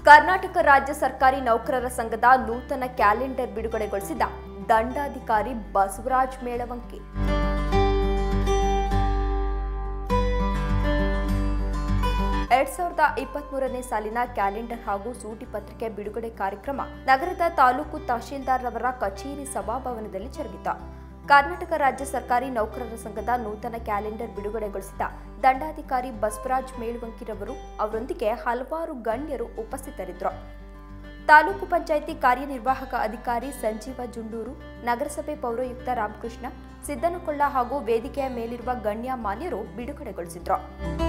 ಕರ್ನಾಟಕ ರಾಜ್ಯ ಸರ್ಕಾರಿ ನೌಕರರ ಸಂಘದ ನೂತನ ಕ್ಯಾಲೆಂಡರ್ ಬಿಡುಗಡೆಗೊಳಿಸಿದ ದಂಡಾಧಿಕಾರಿ ಬಸವರಾಜ್ ಮೇಳವಂಕಿ ಎರಡ್ ಸಾವಿರದ ಇಪ್ಪತ್ಮೂರನೇ ಸಾಲಿನ ಕ್ಯಾಲೆಂಡರ್ ಹಾಗೂ ಸೂಟಿ ಪತ್ರಿಕೆ ಬಿಡುಗಡೆ ಕಾರ್ಯಕ್ರಮ ನಗರದ ತಾಲೂಕು ತಹಶೀಲ್ದಾರ್ ಅವರ ಕಚೇರಿ ಸಭಾಭವನದಲ್ಲಿ ಜರುಗಿತು ಕರ್ನಾಟಕ ರಾಜ್ಯ ಸರ್ಕಾರಿ ನೌಕರರ ಸಂಘದ ನೂತನ ಕ್ಯಾಲೆಂಡರ್ ಬಿಡುಗಡೆಗೊಳಿಸಿದ ದಂಡಾಧಿಕಾರಿ ಬಸವರಾಜ್ ಮೇಲ್ವಂಕಿರವರು ಅವರೊಂದಿಗೆ ಹಲವಾರು ಗಣ್ಯರು ಉಪಸ್ಥಿತರಿದ್ದರು ತಾಲೂಕು ಪಂಚಾಯಿತಿ ಕಾರ್ಯನಿರ್ವಾಹಕ ಅಧಿಕಾರಿ ಸಂಜೀವ ಜುಂಡೂರು ನಗರಸಭೆ ಪೌರಾಯುಕ್ತ ರಾಮಕೃಷ್ಣ ಸಿದ್ದನಕೊಳ್ಳ ಹಾಗೂ ವೇದಿಕೆಯ ಮೇಲಿರುವ ಗಣ್ಯ ಮಾನ್ಯರು ಬಿಡುಗಡೆಗೊಳಿಸಿದ್ರು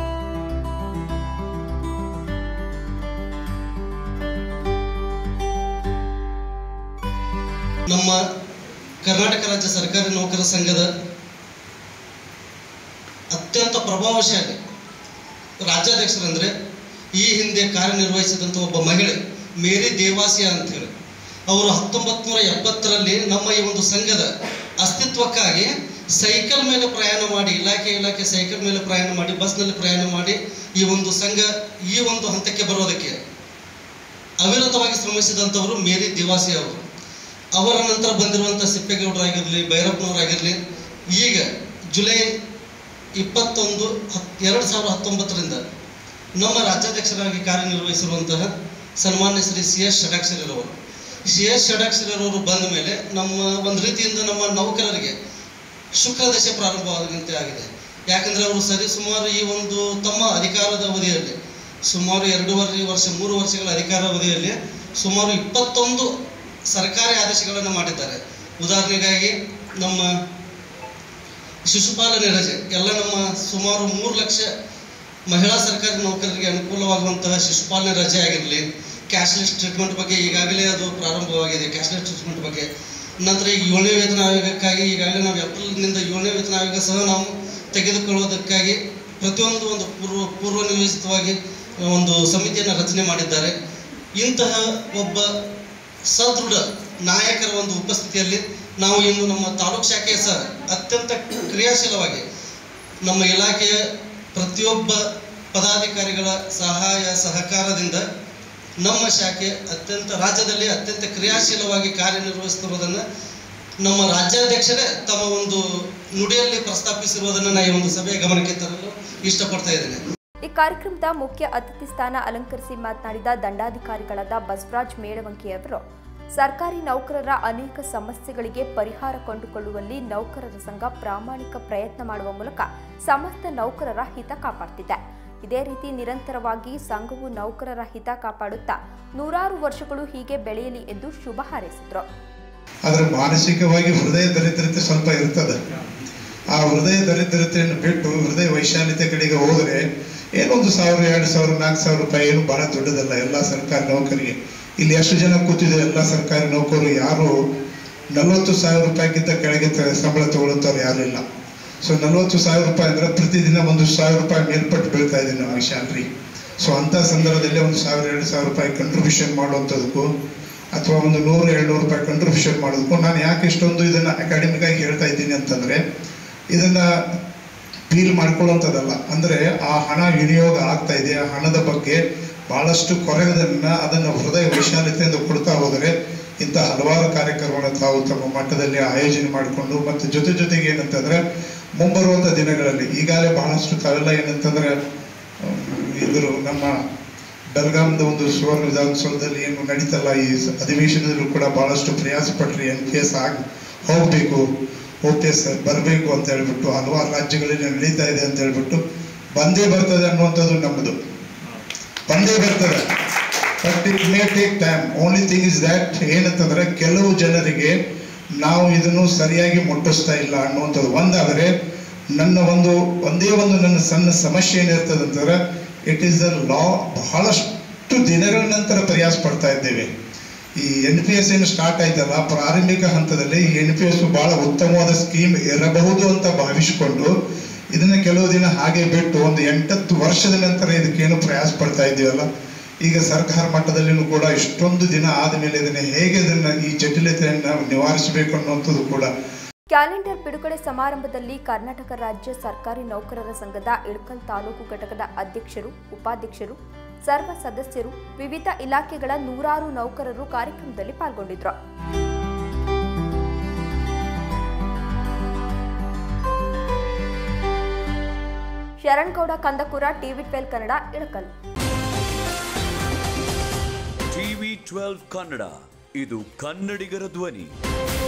ನಮ್ಮ ಕರ್ನಾಟಕ ರಾಜ್ಯ ಸರ್ಕಾರಿ ನೌಕರ ಸಂಘದ ಅತ್ಯಂತ ಪ್ರಭಾವಶಾಲಿ ರಾಜ್ಯಾಧ್ಯಕ್ಷರಂದ್ರೆ ಈ ಹಿಂದೆ ಕಾರ್ಯನಿರ್ವಹಿಸಿದಂಥ ಒಬ್ಬ ಮಹಿಳೆ ಮೇರಿ ದೇವಾಸಿಯ ಅಂತೇಳಿ ಅವರು ಹತ್ತೊಂಬತ್ತು ನೂರ ಎಪ್ಪತ್ತರಲ್ಲಿ ನಮ್ಮ ಈ ಒಂದು ಸಂಘದ ಅಸ್ತಿತ್ವಕ್ಕಾಗಿ ಸೈಕಲ್ ಮೇಲೆ ಪ್ರಯಾಣ ಮಾಡಿ ಇಲಾಖೆ ಇಲಾಖೆ ಸೈಕಲ್ ಮೇಲೆ ಪ್ರಯಾಣ ಮಾಡಿ ಬಸ್ನಲ್ಲಿ ಪ್ರಯಾಣ ಮಾಡಿ ಈ ಒಂದು ಸಂಘ ಈ ಒಂದು ಹಂತಕ್ಕೆ ಬರೋದಕ್ಕೆ ಅವಿರತವಾಗಿ ಶ್ರಮಿಸಿದಂಥವರು ಮೇರಿ ದೇವಾಸಿ ಅವರು ಅವರ ನಂತರ ಬಂದಿರುವಂಥ ಸಿಪ್ಪೇಗೌಡರಾಗಿರಲಿ ಭೈರಪ್ಪನವರಾಗಿರಲಿ ಈಗ ಜುಲೈ ಇಪ್ಪತ್ತೊಂದು ಹತ್ ಎರಡು ಸಾವಿರದ ಹತ್ತೊಂಬತ್ತರಿಂದ ನಮ್ಮ ರಾಜ್ಯಾಧ್ಯಕ್ಷರಾಗಿ ಕಾರ್ಯನಿರ್ವಹಿಸಿರುವಂತಹ ಸನ್ಮಾನ್ಯ ಶ್ರೀ ಸಿ ಎಸ್ ಷಡಾಕ್ಷರವರು ಸಿ ಎಸ್ ಷಡಾಕ್ಷರವರು ಬಂದ ಮೇಲೆ ನಮ್ಮ ಒಂದು ರೀತಿಯಿಂದ ನಮ್ಮ ನೌಕರರಿಗೆ ಶುಕ್ರದಶೆ ಪ್ರಾರಂಭವಾದಂತೆ ಆಗಿದೆ ಯಾಕಂದರೆ ಅವರು ಸರಿ ಸುಮಾರು ಈ ಒಂದು ತಮ್ಮ ಅಧಿಕಾರದ ಅವಧಿಯಲ್ಲಿ ಸುಮಾರು ಎರಡೂವರೆ ವರ್ಷ ಮೂರು ವರ್ಷಗಳ ಅಧಿಕಾರ ಅವಧಿಯಲ್ಲಿ ಸುಮಾರು ಇಪ್ಪತ್ತೊಂದು ಸರ್ಕಾರಿ ಆದೇಶಗಳನ್ನು ಮಾಡಿದ್ದಾರೆ ಉದಾಹರಣೆಗಾಗಿ ನಮ್ಮ ಶಿಶುಪಾಲನೆ ರಜೆ ಎಲ್ಲ ನಮ್ಮ ಸುಮಾರು ಮೂರು ಲಕ್ಷ ಮಹಿಳಾ ಸರ್ಕಾರಿ ನೌಕರರಿಗೆ ಅನುಕೂಲವಾಗುವಂತಹ ಶಿಶುಪಾಲನೆ ರಜೆ ಆಗಿರಲಿ ಕ್ಯಾಶ್ಲೆಸ್ ಟ್ರೀಟ್ಮೆಂಟ್ ಬಗ್ಗೆ ಈಗಾಗಲೇ ಅದು ಪ್ರಾರಂಭವಾಗಿದೆ ಕ್ಯಾಶ್ಲೆಸ್ ಟ್ರೀಟ್ಮೆಂಟ್ ಬಗ್ಗೆ ನಂತರ ಈಗ ಏಳನೇ ವೇತನ ಆಯೋಗಕ್ಕಾಗಿ ಈಗಾಗಲೇ ನಾವು ಏಪ್ರಿಲ್ನಿಂದ ಏಳನೇ ವೇತನ ಆಯೋಗ ಸಹ ನಾವು ತೆಗೆದುಕೊಳ್ಳುವುದಕ್ಕಾಗಿ ಪ್ರತಿಯೊಂದು ಒಂದು ಪೂರ್ವ ಪೂರ್ವ ನಿಯೋಜಿತವಾಗಿ ಒಂದು ಸಮಿತಿಯನ್ನು ರಚನೆ ಮಾಡಿದ್ದಾರೆ ಇಂತಹ ಒಬ್ಬ ಸದೃಢ ನಾಯಕರ ಒಂದು ಉಪಸ್ಥಿತಿಯಲ್ಲಿ ನಾವು ಇನ್ನು ನಮ್ಮ ತಾಲೂಕು ಶಾಖೆಯ ಸಹ ಅತ್ಯಂತ ಕ್ರಿಯಾಶೀಲವಾಗಿ ನಮ್ಮ ಇಲಾಖೆಯ ಪ್ರತಿಯೊಬ್ಬ ಪದಾಧಿಕಾರಿಗಳ ಸಹಾಯ ಸಹಕಾರದಿಂದ ನಮ್ಮ ಶಾಖೆ ಅತ್ಯಂತ ರಾಜ್ಯದಲ್ಲಿ ಅತ್ಯಂತ ಕ್ರಿಯಾಶೀಲವಾಗಿ ಕಾರ್ಯನಿರ್ವಹಿಸುತ್ತಿರುವುದನ್ನು ನಮ್ಮ ರಾಜ್ಯಾಧ್ಯಕ್ಷರೇ ತಮ್ಮ ಒಂದು ನುಡಿಯಲ್ಲಿ ಪ್ರಸ್ತಾಪಿಸಿರುವುದನ್ನು ನಾನು ಈ ಒಂದು ಸಭೆಯ ಗಮನಕ್ಕೆ ತರಲು ಇಷ್ಟಪಡ್ತಾ ಇದ್ದೇನೆ ಈ ಕಾರ್ಯಕ್ರಮದ ಮುಖ್ಯ ಅತಿಥಿ ಸ್ಥಾನ ಅಲಂಕರಿಸಿ ಮಾತನಾಡಿದ ದಂಡಾಧಿಕಾರಿಗಳಾದ ಬಸವರಾಜ್ ಮೇಳವಂಕಿಯವರು ಸರ್ಕಾರಿ ನೌಕರರ ಅನೇಕ ಸಮಸ್ಯೆಗಳಿಗೆ ಪರಿಹಾರ ಕಂಡುಕೊಳ್ಳುವಲ್ಲಿ ನೌಕರರ ಸಂಘ ಪ್ರಾಮಾಣಿಕ ಪ್ರಯತ್ನ ಮಾಡುವ ಮೂಲಕ ಸಮಸ್ತ ನೌಕರರ ಹಿತ ಕಾಪಾಡುತ್ತಿದೆ ಇದೇ ರೀತಿ ನಿರಂತರವಾಗಿ ಸಂಘವು ನೌಕರರ ಹಿತ ಕಾಪಾಡುತ್ತಾ ನೂರಾರು ವರ್ಷಗಳು ಹೀಗೆ ಬೆಳೆಯಲಿ ಎಂದು ಶುಭ ಹಾರೈಸಿದರು ಆದರೆ ಮಾನಸಿಕವಾಗಿ ಹೃದಯ ದರಿದ್ರತೆ ಸ್ವಲ್ಪ ಇರ್ತದೆ ಆ ಹೃದಯ ದರಿದ್ರತೆಯನ್ನು ಬಿಟ್ಟು ಹೃದಯ ವೈಶಾಲ್ಯತೆ ಕಡೆಗೆ ಹೋದರೆ ಏನೊಂದು ಸಾವಿರ ಎರಡು ಸಾವಿರ ನಾಲ್ಕು ಸಾವಿರ ರೂಪಾಯಿ ಏನು ಬಹಳ ದೊಡ್ಡದಲ್ಲ ಎಲ್ಲ ಸರ್ಕಾರಿ ನೌಕರಿಗೆ ಇಲ್ಲಿ ಎಷ್ಟು ಜನ ಕೂತಿದೆ ಎಲ್ಲ ಸರ್ಕಾರಿ ನೌಕರರು ಯಾರು ನಲವತ್ತು ಸಾವಿರ ರೂಪಾಯಿಗಿಂತ ಕೆಳಗೆ ತ- ಸಂಬಳ ತಗೊಳ್ಳುತ್ತವ್ರು ಯಾರು ಇಲ್ಲ ಸೊ ನಲವತ್ತು ಸಾವಿರ ರೂಪಾಯಿ ಅಂದ್ರೆ ಪ್ರತಿದಿನ ಒಂದು ಸಾವಿರ ರೂಪಾಯಿ ಮೇಲ್ಪಟ್ಟು ಬೀಳ್ತಾ ಇದೆ ನಮ್ಮ ಸ್ಯಾಲ್ರಿ ಸೊ ಅಂಥ ಸಂದರ್ಭದಲ್ಲಿ ಒಂದು ಸಾವಿರ ಎರಡು ಸಾವಿರ ರೂಪಾಯಿ ಕಂಟ್ರಿಬ್ಯೂಷನ್ ಮಾಡುವಂಥದ್ದಕ್ಕೂ ಅಥವಾ ಒಂದು ನೂರು ಎರಡುನೂರು ರೂಪಾಯಿ ಕಂಟ್ರಿಬ್ಯೂಷನ್ ಮಾಡೋದಕ್ಕೂ ನಾನು ಯಾಕೆ ಇಷ್ಟೊಂದು ಇದನ್ನು ಅಕಾಡೆಮಿಕ್ ಆಗಿ ಹೇಳ್ತಾ ಇದ್ದೀನಿ ಅಂತಂದರೆ ಇದನ್ನು ಫೀಲ್ ಮಾಡ್ಕೊಳ್ಳೋಂಥದ್ದಲ್ಲ ಅಂದರೆ ಆ ಹಣ ವಿನಿಯೋಗ ಆಗ್ತಾ ಇದೆ ಆ ಹಣದ ಬಗ್ಗೆ ಬಹಳಷ್ಟು ಕೊರಗದನ್ನ ಅದನ್ನು ಹೃದಯ ವೈಶಾಲ್ಯತೆಯಿಂದ ಕೊಡ್ತಾ ಹೋದರೆ ಇಂಥ ಹಲವಾರು ಕಾರ್ಯಕ್ರಮಗಳನ್ನು ತಾವು ತಮ್ಮ ಮಟ್ಟದಲ್ಲಿ ಆಯೋಜನೆ ಮಾಡಿಕೊಂಡು ಮತ್ತು ಜೊತೆ ಜೊತೆಗೆ ಏನಂತಂದ್ರೆ ಮುಂಬರುವಂಥ ದಿನಗಳಲ್ಲಿ ಈಗಾಗಲೇ ಬಹಳಷ್ಟು ತಾವೆಲ್ಲ ಏನಂತಂದ್ರೆ ಅಹ್, ಇದ್ರ ನಮ್ಮ ಬೆಳಗಾಂದ ಒಂದು ಸುವರ್ಣ ವಿಧಾನಸೌಧದಲ್ಲಿ ಏನು ನಡೀತಲ್ಲ ಈ ಸ- ಅಧಿವೇಶನದಲ್ಲೂ ಕೂಡ ಬಹಳಷ್ಟು ಪ್ರಯಾಸ ಪಟ್ರಿ ಎನ್ ಪಿ ಎಸ್ ಆಗಿ ಹೋಗಬೇಕು ಓ ಪಿ ಎಸ್ ಬರಬೇಕು ಅಂತ ಹೇಳ್ಬಿಟ್ಟು ಹಲವಾರು ರಾಜ್ಯಗಳಲ್ಲಿ ನಡೀತಾ ಇದೆ ಅಂತ ಹೇಳ್ಬಿಟ್ಟು ಬಂದೇ ಬರ್ತದೆ ಅನ್ನುವಂಥದ್ದು ನಮ್ಮದು ಬಂದೇ ಬರ್ತದೆ but it may take time only thing is that ಏನಂತಂದ್ರೆ ಕೆಲವು ಜನರಿಗೆ ನಾವು ಇದನ್ನು ಸರಿಯಾಗಿ ಮುಟ್ಟಿಸ್ತಾ ಇಲ್ಲ ಅನ್ನುವಂಥದ್ದು ಒಂದಾದರೆ ನನ್ನ ಒಂದು ಒಂದೇ ಒಂದು ನನ್ನ ಸಣ್ಣ ಸಮಸ್ಯೆ ಏನಿರ್ತದೆ ಅಂತಂದ್ರೆ ಇಟ್ ಈಸ್ ದ ಲಾ ಬಹಳಷ್ಟು ದಿನಗಳ ನಂತರ ಪ್ರಯಾಸ ಪಡ್ತಾ ಇದ್ದೇವೆ ಈ ಎನ್ ಪಿ ಎಸ್ ಏನು ಸ್ಟಾರ್ಟ್ ಆಯ್ತಲ್ಲ ಪ್ರಾರಂಭಿಕ ಹಂತದಲ್ಲಿ ಈ ಎನ್ ಪಿ ಎಸ್ ಬಹಳ ಉತ್ತಮವಾದ ಸ್ಕೀಮ್ ಇರಬಹುದು ಅಂತ ಭಾವಿಸಿಕೊಂಡು ಇದನ್ನ ಕೆಲವು ದಿನ ಹಾಗೆ ಬಿಟ್ಟು ಒಂದು ಎಂಟತ್ತು ವರ್ಷದ ನಂತರ ಇದಕ್ಕೇನು ಪ್ರಯಾಸ ಪಡ್ತಾ ಇದ್ದೀವಲ್ಲ ಈಗ ಸರ್ಕಾರ ಮಟ್ಟದಲ್ಲಿನೂ ಕೂಡ ಇಷ್ಟೊಂದು ದಿನ ಆದಮೇಲೆ ಇದನ್ನ ಹೇಗೆ ಇದನ್ನ ಈ ಜಟಿಲತೆಯನ್ನ ನಿವಾರಿಸಬೇಕು ಅನ್ನುವಂಥದ್ದು ಕೂಡ ಕ್ಯಾಲೆಂಡರ್ ಬಿಡುಗಡೆ ಸಮಾರಂಭದಲ್ಲಿ ಕರ್ನಾಟಕ ರಾಜ್ಯ ಸರ್ಕಾರಿ ನೌಕರರ ಸಂಘದ ಇಳಕಲ್ ತಾಲೂಕು ಘಟಕದ ಅಧ್ಯಕ್ಷರು ಉಪಾಧ್ಯಕ್ಷರು ಸರ್ವ ಸದಸ್ಯರು ವಿವಿಧ ಇಲಾಖೆಗಳ ನೂರಾರು ನೌಕರರು ಕಾರ್ಯಕ್ರಮದಲ್ಲಿ ಪಾಲ್ಗೊಂಡಿದ್ರು Sharangouda Kandakur TV twelve Kannada Ilkal TV twelve Kannada ಇದು ಕನ್ನಡಿಗರ ಧ್ವನಿ